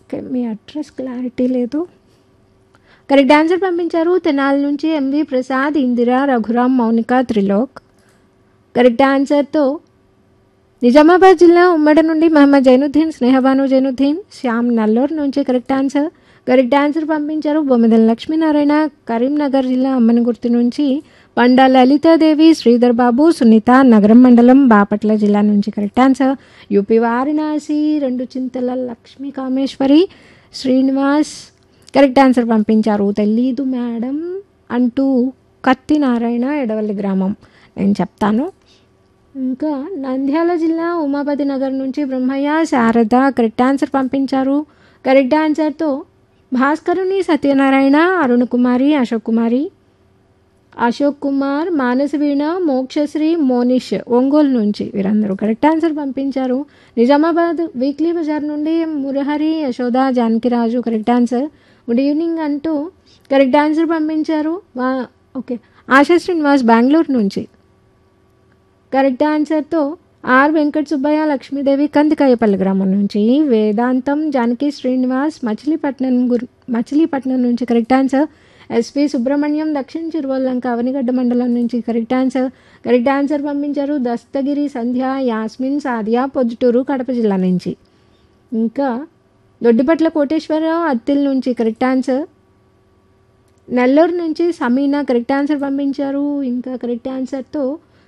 Okay మీ address clarity లేదు correct answer పంపించారు తెనాలి నుంచి ఎంవి ప్రసాద్ ఇందిరా రఘురామ్ మౌనిక త్రిలోక్ కరెక్ట్ ఆన్సర్తో నిజామాబాద్ జిల్లా ఉమ్మడి నుండి మహమ్మద్ జైనుద్దీన్ స్నేహబాను జైనుద్దీన్ శ్యామ్ నల్లూరు నుంచి కరెక్ట్ ఆన్సర్ కరెక్ట్ ఆన్సర్ పంపించారు బొమ్మిదల లక్ష్మీనారాయణ కరీంనగర్ జిల్లా అమ్మనగుర్తి నుంచి పండా లలితాదేవి శ్రీధర్ బాబు సునీత నగరం మండలం బాపట్ల జిల్లా నుంచి కరెక్ట్ ఆన్సర్ యూపీ వారణాసి రెండు చింతల లక్ష్మీ కామేశ్వరి శ్రీనివాస్ కరెక్ట్ ఆన్సర్ పంపించారు తెలీదు మేడం అంటూ కత్తి నారాయణ ఎడవల్లి గ్రామం నేను చెప్తాను ఇంకా నంద్యాల జిల్లా ఉమాపతి నగర్ నుంచి బ్రహ్మయ్య శారద కరెక్ట్ ఆన్సర్ పంపించారు కరెక్ట్ ఆన్సర్తో భాస్కరుని సత్యనారాయణ అరుణ్ కుమారి అశోక్ కుమారి అశోక్ కుమార్ మానసవీణ మోక్షశ్రీ మోనిష్ ఒంగోలు నుంచి వీరందరూ కరెక్ట్ ఆన్సర్ పంపించారు నిజామాబాద్ వీక్లీ బజార్ నుండి Murahari Yashoda Janakiraju correct answer good evening అంటూ కరెక్ట్ ఆన్సర్ పంపించారు వా ఓకే ఆశా శ్రీనివాస్ బెంగళూరు నుంచి కరెక్ట్ ఆన్సర్తో ఆర్ వెంకట సుబ్బయ్య లక్ష్మీదేవి కందికాయపల్లి గ్రామం నుంచి వేదాంతం జానకి శ్రీనివాస్ మచిలీపట్నం గుర్ మచిలీపట్నం నుంచి కరెక్ట్ ఆన్సర్ ఎస్వి సుబ్రహ్మణ్యం దక్షిణ చిరువల్లంక అవనిగడ్డ మండలం నుంచి కరెక్ట్ ఆన్సర్ కరెక్ట్ ఆన్సర్ పంపించారు దస్తగిరి సంధ్య యాస్మిన్ సాదియా పొద్దుటూరు కడప జిల్లా నుంచి ఇంకా దొడ్డిపట్ల కోటేశ్వరరావు అత్తిల్ నుంచి కరెక్ట్ ఆన్సర్ నెల్లూరు నుంచి సమీనా కరెక్ట్ ఆన్సర్ పంపించారు ఇంకా కరెక్ట్ ఆన్సర్తో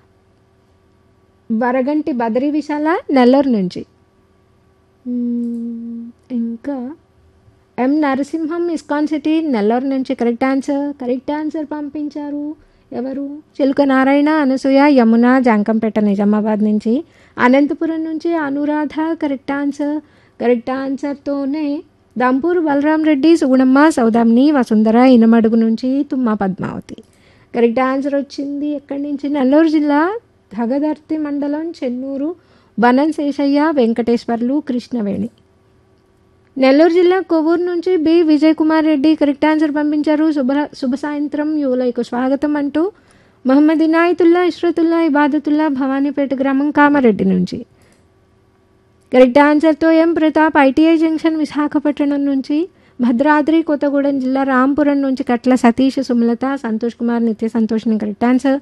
వరగంటి బదరి విశాల నెల్లూరు నుంచి మ్మ్, ఇంకా M Narasimham ISKCON city Nellore నుంచి కరెక్ట్ ఆన్సర్ కరెక్ట్ ఆన్సర్ పంపించారు ఎవరు చిలుక నారాయణ అనసూయ యమున జాంకంపేట నిజామాబాద్ నుంచి అనంతపురం నుంచి అనురాధ కరెక్ట్ ఆన్సర్ కరెక్ట్ ఆన్సర్తోనే దంపూర్ బలరాం రెడ్డి సుగుణమ్మ సౌదామిని వసుంధర ఇనమడుగు నుంచి తుమ్మ పద్మావతి కరెక్ట్ ఆన్సర్ వచ్చింది ఎక్కడి నుంచి నెల్లూరు జిల్లా ధగదర్తి మండలం చెన్నూరు బనం శేషయ్య వెంకటేశ్వర్లు కృష్ణవేణి నెల్లూరు జిల్లా కొవ్వూరు నుంచి B Vijay Kumar Reddy correct answer పంపించారు శుభ శుభ సాయంత్రం యువలైకు స్వాగతం అంటూ మహమ్మద్ ఇనాయతుల్లా ఇష్రతుల్లా ఇబాదతుల్లా భవానీపేట గ్రామం కామారెడ్డి నుంచి కరెక్ట్ ఆన్సర్తో M Pratap ITI junction Visakhapatnam నుంచి భద్రాద్రి కొత్తగూడెం జిల్లా రాంపురం నుంచి కట్ల సతీష్ సుమలత సంతోష్ కుమార్ నిత్య సంతోష్ని కరెక్ట్ ఆన్సర్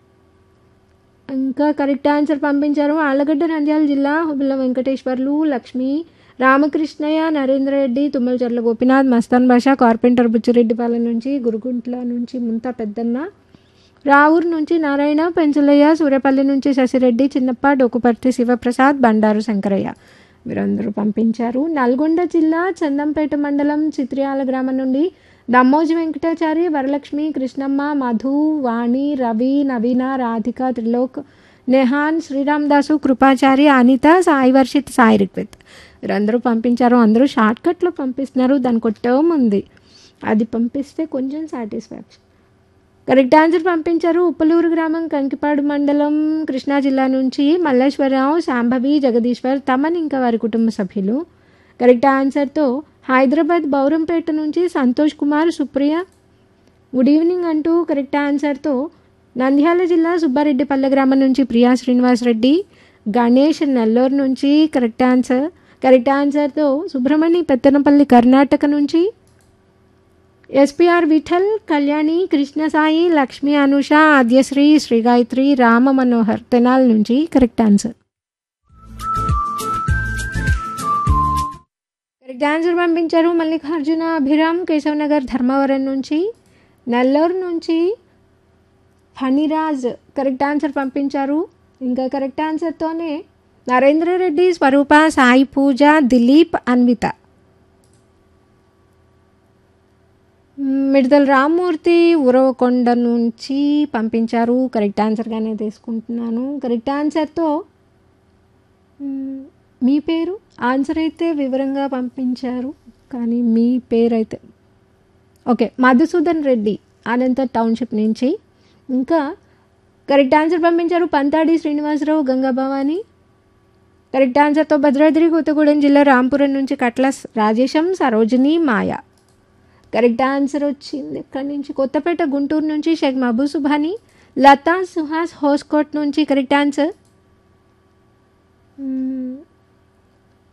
ఇంకా కరెక్ట్ ఆన్సర్ పంపించారు ఆళ్ళగడ్డ నంద్యాల జిల్లా హుబిల్ల వెంకటేశ్వర్లు లక్ష్మి రామకృష్ణయ్య నరేంద్ర రెడ్డి తుమ్మలచర్ల గోపినాథ్ మస్తాన్ భాష కార్పెంటర్ బుచ్చిరెడ్డిపాలెం నుంచి గురుగుంట్ల నుంచి ముంత పెద్దన్న రావూరు నుంచి నారాయణ పెంచలయ్య సూర్యపల్లి నుంచి శశిరెడ్డి చిన్నప్ప డొకుపర్తి శివప్రసాద్ బండారు శంకరయ్య వీరందరూ పంపించారు నల్గొండ జిల్లా చందంపేట మండలం చిత్రియాల గ్రామం నుండి దమ్మోజి వెంకటాచారి వరలక్ష్మి కృష్ణమ్మ మధు వాణి రవి నవీన రాధిక త్రిలోక్ నెహాన్ శ్రీరామదాసు కృపాచారి అనిత సాయి వర్షిత్ సాయి రిక్విత్ వీరందరూ పంపించారు అందరూ షార్ట్ కట్లో పంపిస్తున్నారు దానికి ఒక టర్మ్ ఉంది అది పంపిస్తే కొంచెం సాటిస్ఫాక్షన్ కరెక్ట్ ఆన్సర్ పంపించారు ఉప్పలూరు గ్రామం కంకిపాడు మండలం కృష్ణా జిల్లా నుంచి మల్లేశ్వరరావు శాంభవి జగదీశ్వర్ తమన్ ఇంకా వారి కుటుంబ సభ్యులు కరెక్ట్ ఆన్సర్తో హైదరాబాద్ బౌరంపేట నుంచి సంతోష్ కుమార్ సుప్రియ గుడ్ ఈవినింగ్ అంటూ కరెక్ట్ ఆన్సర్తో నంద్యాల జిల్లా సుబ్బారెడ్డిపల్లె గ్రామం నుంచి ప్రియా శ్రీనివాస్ రెడ్డి గణేష్ నెల్లూరు నుంచి కరెక్ట్ ఆన్సర్ కరెక్ట్ ఆన్సర్తో సుబ్రహ్మణ్య పెత్తనపల్లి కర్ణాటక నుంచి ఎస్పిఆర్ విఠల్ కళ్యాణి కృష్ణసాయి లక్ష్మి అనుష ఆద్యశ్రీ శ్రీగాయత్రి రామ మనోహర్ తెనాల్ నుంచి కరెక్ట్ ఆన్సర్ కరెక్ట్ ఆన్సర్ పంపించారు మల్లికార్జున అభిరామ్ కేశవ్ నగర్ ధర్మవరం నుంచి నెల్లూరు నుంచి ఫణిరాజ్ కరెక్ట్ ఆన్సర్ పంపించారు ఇంకా కరెక్ట్ ఆన్సర్తోనే నరేంద్ర రెడ్డి స్వరూప సాయి పూజ దిలీప్ అన్విత మిడతల రామ్మూర్తి ఉరవకొండ నుంచి పంపించారు కరెక్ట్ ఆన్సర్గానే తీసుకుంటున్నాను కరెక్ట్ ఆన్సర్తో మ్, మీ పేరు ఆన్సర్ అయితే వివరంగా పంపించారు కానీ మీ పేరు అయితే ఓకే మధుసూదన్ రెడ్డి అనంత టౌన్షిప్ నుంచి ఇంకా కరెక్ట్ ఆన్సర్ పంపించారు పంతాడి శ్రీనివాసరావు గంగా భవాని కరెక్ట్ ఆన్సర్తో భద్రాద్రి కొత్తగూడెం జిల్లా రాంపురం నుంచి కట్ల రాజేశం సరోజిని మాయ కరెక్ట్ ఆన్సర్ వచ్చింది ఇక్కడి నుంచి కొత్తపేట గుంటూరు నుంచి షేక్ మహబూబ్ సుభాని లతా సుహాస్ హోస్కోట్ నుంచి కరెక్ట్ ఆన్సర్ మ్మ్.